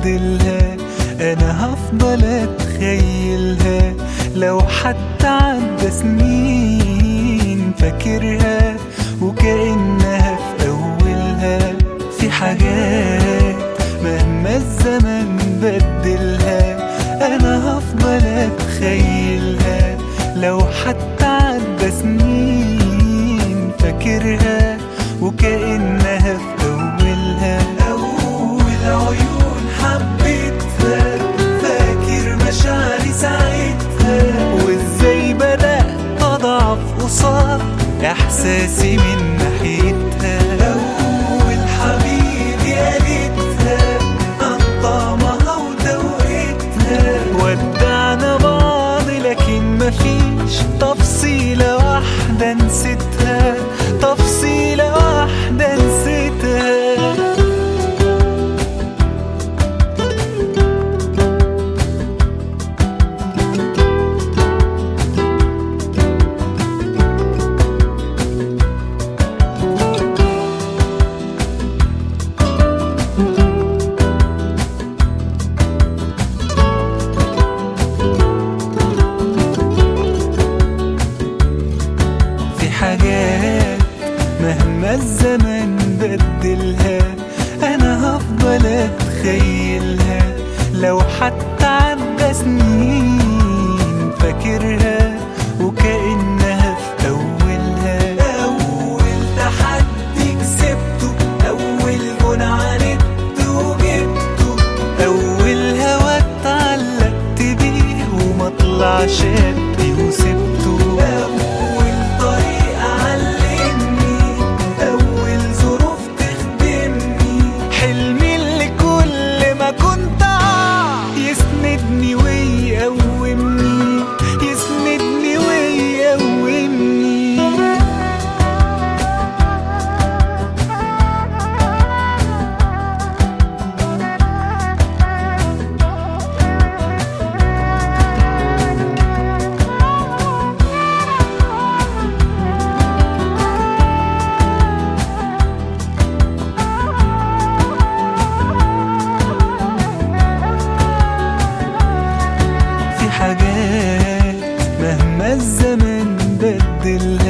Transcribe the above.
بدلها انا هفضل اتخيلها لو حتى عدى سنين فاكرها وكأنها في أولها في حاجات مهما الزمن بدلها أنا هفضل أتخيلها لو حتى عدى سنين فاكرها وكأنها في أولها أول عيون حبيتها فاكر مشاعري ساعتها وازاي بدأت أضعف قصاد إحساسي من ناحيتها أول حبيبي قالتها عن طعمها وتوقيتها ودعنا بعض لكن مفيش تفصيلة واحدة نسيتها تفصيلة واحدة نسيتها في حاجات مهما الزمن بدلها انا هفضل اتخيلها لو حتى عدى سنين فاكرها وكأنها في أولها أول تحدي كسبته أول جون عاندت وجبته أول هوا اتعلقت بيه وما طلعش قدي وسبته أول طريق علمني أول ظروف تخدمني حلمي اللي كل ما كنت أقع يسندني ويقومني يسندني ويقومني في حاجات مهما الزمن بدلها